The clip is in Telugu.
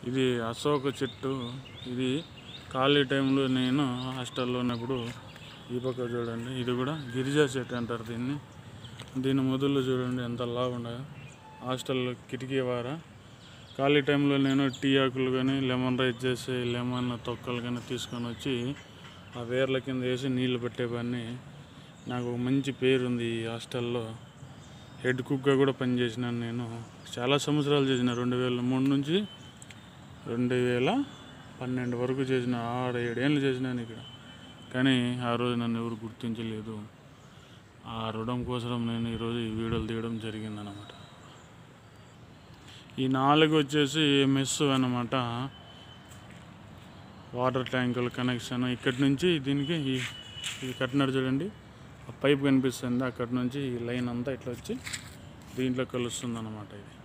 ఇది అశోక చెట్టు ఇది ఖాళీ టైంలో నేను హాస్టల్లో ఉన్నప్పుడు ఈ పక్క చూడండి ఇది కూడా గిరిజా చెట్టు అంటారు దీన్ని దీని మొదలు చూడండి ఎంత లావు ఉండగా హాస్టల్లో కిటికీ వార ఖాళీ టైంలో నేను టీ ఆకులు కానీ లెమన్ రైస్ చేసి లెమన్ తొక్కలు కానీ తీసుకొని వచ్చి ఆ వేర్ల కింద వేసి నీళ్లు పెట్టేవాడిని నాకు ఒక మంచి పేరు ఉంది ఈ హాస్టల్లో హెడ్ కుక్గా కూడా పనిచేసినాను నేను చాలా సంవత్సరాలు చేసిన రెండు వేల మూడు నుంచి రెండు వేల పన్నెండు వరకు చేసిన ఆరు ఏడేళ్ళు చేసినాను ఇక్కడ కానీ ఆ రోజు నన్ను ఎవరు గుర్తించలేదు ఆ రుణం కోసం నేను ఈరోజు ఈ వీడియోలు తీయడం జరిగిందనమాట ఈ నాలుగు వచ్చేసి మెస్ అన్నమాట వాటర్ ట్యాంకుల కనెక్షన్ ఇక్కడి నుంచి దీనికి ఈ ఇది కట్టినారు చూడండి ఆ పైప్ కనిపిస్తుంది అక్కడి నుంచి ఈ లైన్ అంతా ఇట్లా వచ్చి దీంట్లో కలుస్తుంది అన్నమాట ఇది